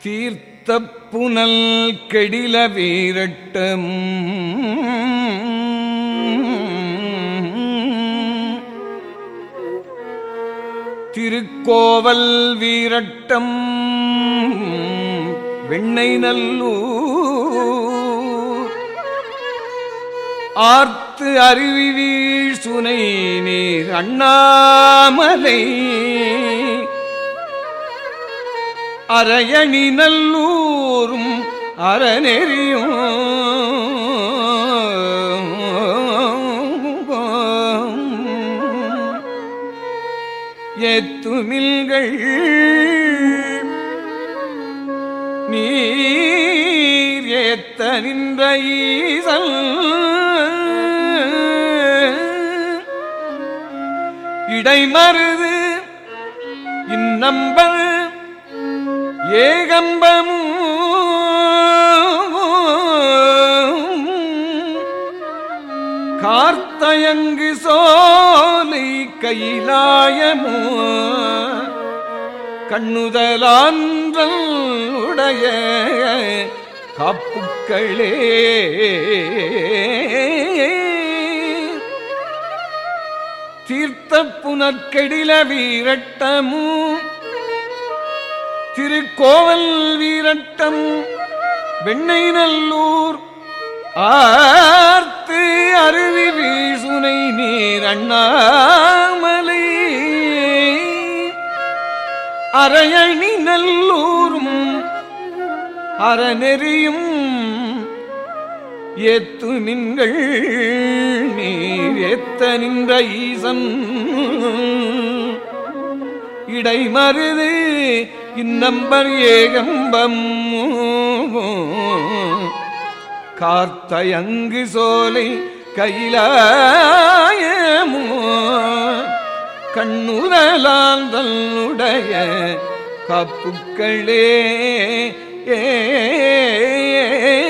தீர்த்த புனல் கெடில வீரட்டம் திருக்கோவல் வீரட்டம் வெண்ணை நல்லூர் ஆர்த்து அருவி வீழ் சுனை நீர் அண்ணாமலை அரையணி நல்லூரும் அறநெறியும் ஏத்துமில்கள் நீர் ஏத்த நின்ற ஈசல் இடைமருது இந்நம்பர் ஏகம்பமும் கார்த்தயங்கு சோலை கைலாயமோ கண்ணுதலான்றல் உடைய காப்புக்களே தீர்த்த புனற்கெடில வீரட்டமும் திருக்கோவல் வீரட்டம் வெண்ணை நல்லூர் ஆர்த்து அருவி வீசுனை நீர் அண்ணாமலை அரையணி நல்லூரும் அறநெறியும் ஏத்து நின்கள் நீர் ஏத்த நின்ற ஈசன் இடைமருது இந்நம்பர் ஏகம்பம் கார்த்தயங்கு சோலை கைலாயமோ கண்ணுதலால் தன்னுடைய காப்புக்களே ஏ